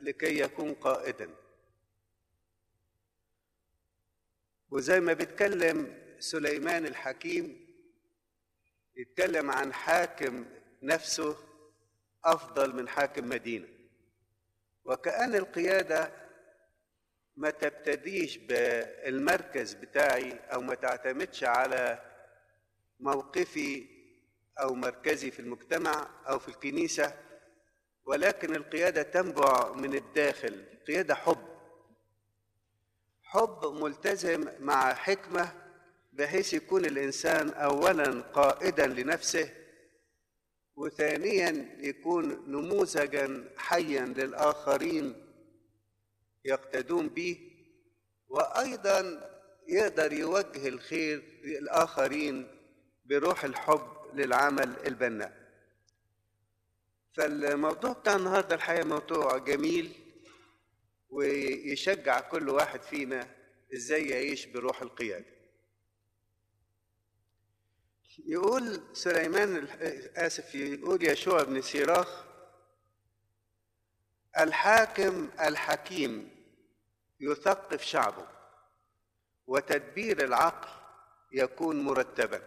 لكي يكون قائدا وزي ما بيتكلم سليمان الحكيم يتكلم عن حاكم نفسه افضل من حاكم مدينه وكأن القياده ما تبتديش بالمركز بتاعي او ما تعتمدش على موقفي او مركزي في المجتمع او في الكنيسه ولكن القياده تنبع من الداخل قياده حب حب ملتزم مع حكمه بحيث يكون الانسان اولا قائدا لنفسه وثانيا يكون نموذجا حيا للاخرين يقتدون به وايضا يقدر يوجه الخير للاخرين بروح الحب للعمل البناء فالموضوع بتاع النهارده الحقيقه موضوع جميل ويشجع كل واحد فينا ازاي يعيش بروح القياده يقول سليمان اسف يقول يشوع بن سيراخ الحاكم الحكيم يثقف شعبه وتدبير العقل يكون مرتبا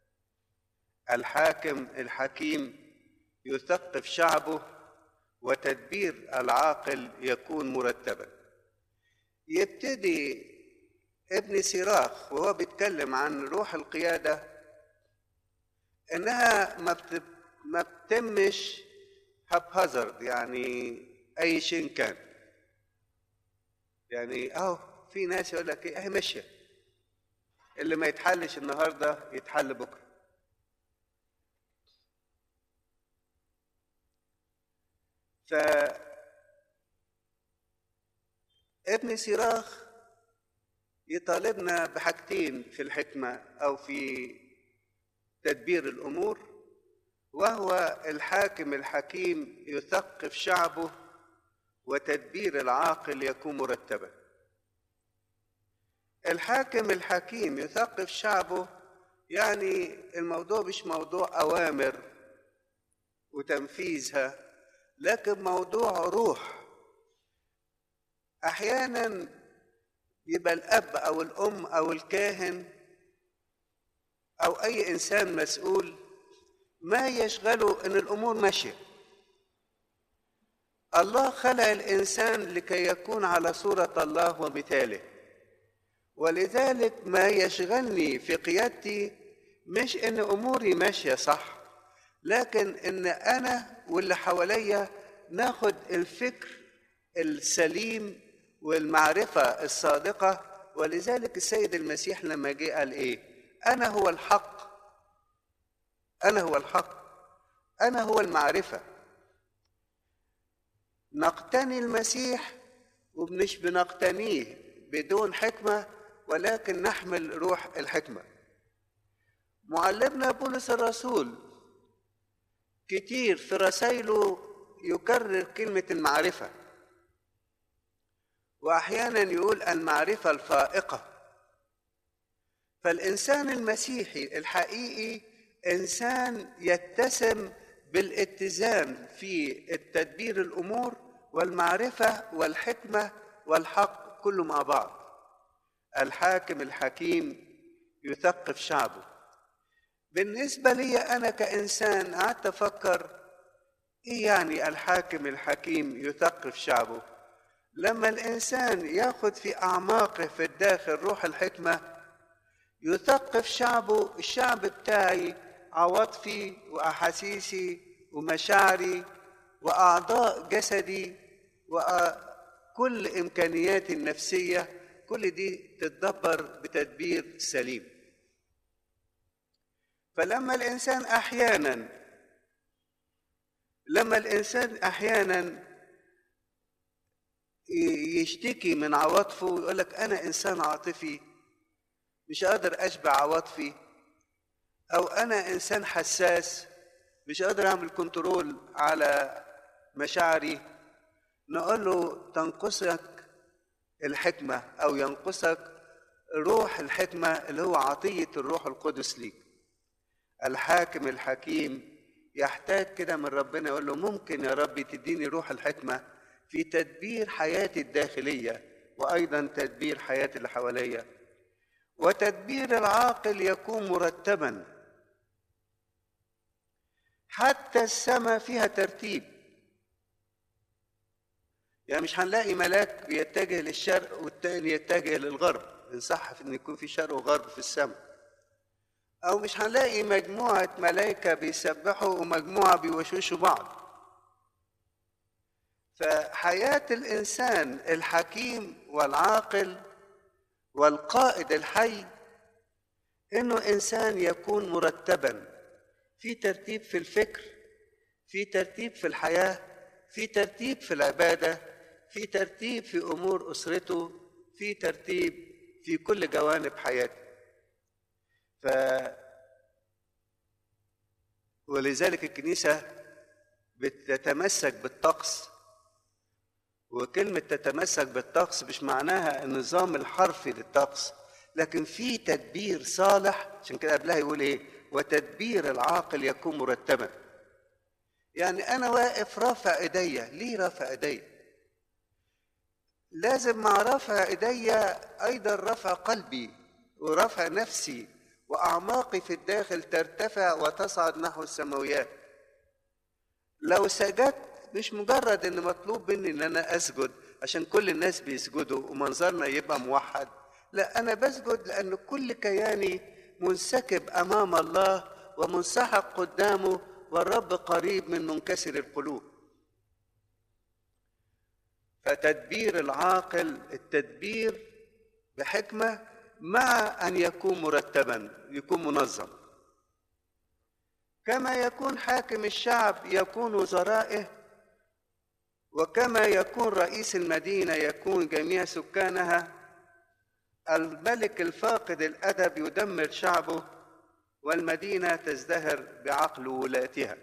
الحاكم الحكيم يثقف شعبه وتدبير العاقل يكون مرتبا يبتدي ابن سيراخ وهو بيتكلم عن روح القياده انها ما ما بتمش هازارد يعني اي شيء كان يعني اهو في ناس يقول لك ايه اهي ماشيه اللي ما يتحلش النهارده يتحل بكره ف ابن سيراخ يطالبنا بحاجتين في الحكمه او في تدبير الامور وهو الحاكم الحكيم يثقف شعبه وتدبير العاقل يكون مرتبا الحاكم الحكيم يثقف شعبه يعني الموضوع مش موضوع اوامر وتنفيذها لكن موضوع روح احيانا يبقى الاب او الام او الكاهن او اي انسان مسؤول ما يشغله ان الامور ماشيه الله خلق الانسان لكي يكون على صوره الله ومثاله ولذلك ما يشغلني في قيادتي مش ان اموري ماشيه صح لكن ان انا واللي حواليا ناخد الفكر السليم والمعرفه الصادقه ولذلك السيد المسيح لما جه قال ايه انا هو الحق انا هو الحق انا هو المعرفه نقتني المسيح ومش بنقتنيه بدون حكمه ولكن نحمل روح الحكمه معلمنا بولس الرسول كتير في رسائله يكرر كلمه المعرفه واحيانا يقول المعرفه الفائقه فالانسان المسيحي الحقيقي انسان يتسم بالاتزان في التدبير الامور والمعرفه والحكمه والحق كله مع بعض الحاكم الحكيم يثقف شعبه بالنسبه لي انا كانسان قعدت افكر ايه يعني الحاكم الحكيم يثقف شعبه لما الانسان ياخذ في اعماقه في الداخل روح الحكمه يثقف شعبه الشعب بتاعي عواطفي واحاسيسي ومشاعري واعضاء جسدي وكل امكانياتي النفسيه كل دي تتدبر بتدبير سليم فلما الانسان احيانا لما الانسان احيانا يشتكي من عواطفه ويقول لك انا انسان عاطفي مش قادر اشبع عواطفي او انا انسان حساس مش قادر اعمل كنترول على مشاعري نقول له تنقصك الحكمه او ينقصك روح الحكمه اللي هو عطيه الروح القدس ليك الحاكم الحكيم يحتاج كده من ربنا يقول له ممكن يا ربي تديني روح الحكمه في تدبير حياتي الداخليه وايضا تدبير حياتي اللي حواليا وتدبير العاقل يكون مرتبا حتى السماء فيها ترتيب يعني مش هنلاقي ملاك بيتجه للشرق والتاني يتجه للغرب ان صح ان يكون في شرق وغرب في السماء او مش هنلاقي مجموعه ملائكه بيسبحوا ومجموعه بيوشوشوا بعض فحياه الانسان الحكيم والعاقل والقائد الحي انه انسان يكون مرتبا في ترتيب في الفكر في ترتيب في الحياه في ترتيب في العباده في ترتيب في امور اسرته في ترتيب في كل جوانب حياته ف ولذلك الكنيسه بتتمسك بالطقس وكلمة تتمسك بالطقس مش معناها النظام الحرفي للطقس لكن في تدبير صالح عشان كده قبلها يقول ايه وتدبير العاقل يكون مرتبا يعني انا واقف رافع ايديا ليه رافع ايديا لازم مع رفع ايديا ايضا رفع قلبي ورفع نفسي واعماقي في الداخل ترتفع وتصعد نحو السماويات لو سجدت مش مجرد ان مطلوب مني ان انا اسجد عشان كل الناس بيسجدوا ومنظرنا يبقى موحد لا انا بسجد لان كل كياني منسكب امام الله ومنسحق قدامه والرب قريب من منكسر القلوب فتدبير العاقل التدبير بحكمه مع ان يكون مرتبا يكون منظم كما يكون حاكم الشعب يكون وزرائه وكما يكون رئيس المدينه يكون جميع سكانها الملك الفاقد الادب يدمر شعبه والمدينه تزدهر بعقل ولاتها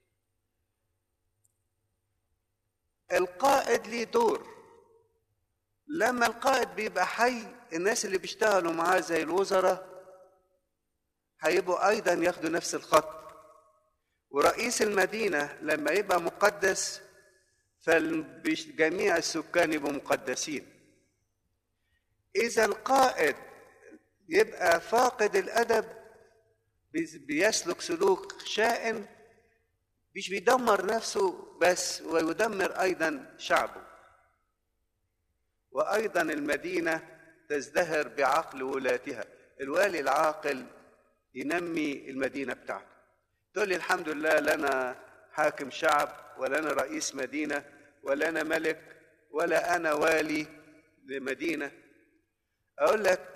القائد ليه دور لما القائد بيبقى حي الناس اللي بيشتغلوا معاه زي الوزراء هيبقوا ايضا ياخدوا نفس الخط ورئيس المدينه لما يبقى مقدس فجميع السكان يبقوا مقدسين اذا القائد يبقى فاقد الادب بيسلك سلوك شائن مش بيدمر نفسه بس ويدمر ايضا شعبه وايضا المدينه تزدهر بعقل ولاتها الوالي العاقل ينمي المدينه بتاعته تقول لي الحمد لله لنا حاكم شعب ولا انا رئيس مدينه ولا انا ملك ولا انا والي لمدينه اقول لك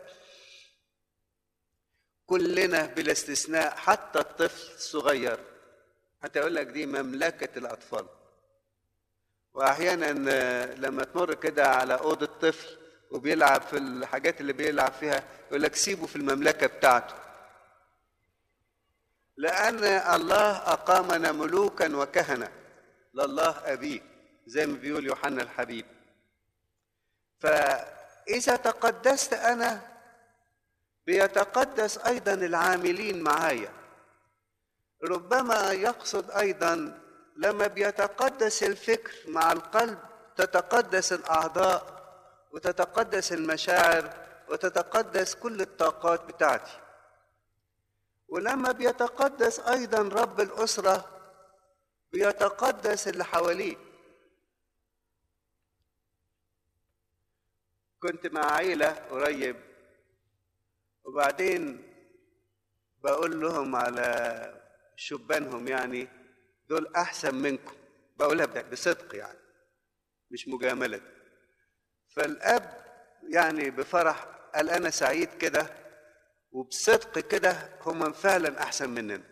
كلنا بلا استثناء حتى الطفل الصغير حتى اقول لك دي مملكه الاطفال واحيانا لما تمر كده على اوضه طفل وبيلعب في الحاجات اللي بيلعب فيها يقول لك سيبه في المملكه بتاعته لان الله اقامنا ملوكا وكهنه لله ابيه زي ما بيقول يوحنا الحبيب فاذا تقدست انا بيتقدس ايضا العاملين معايا ربما يقصد ايضا لما بيتقدس الفكر مع القلب تتقدس الاعضاء وتتقدس المشاعر وتتقدس كل الطاقات بتاعتي ولما بيتقدس ايضا رب الاسره بيتقدس اللي حواليه كنت مع عيله قريب وبعدين بقول لهم على شبانهم يعني دول احسن منكم بقولها بصدق يعني مش مجامله فالاب يعني بفرح قال انا سعيد كده وبصدق كده هم فعلا احسن مننا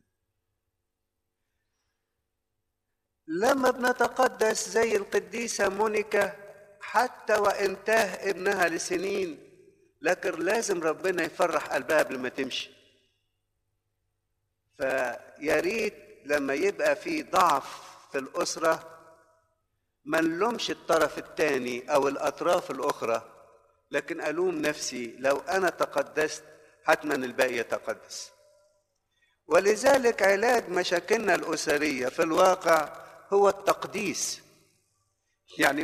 لما بنتقدس زي القديسه مونيكا حتى وان تاه ابنها لسنين لكن لازم ربنا يفرح قلبها قبل ما تمشي فيا ريت لما يبقى في ضعف في الاسره ما نلومش الطرف الثاني او الاطراف الاخرى لكن الوم نفسي لو انا تقدست حتما الباقي يتقدس ولذلك علاج مشاكلنا الاسريه في الواقع هو التقديس يعني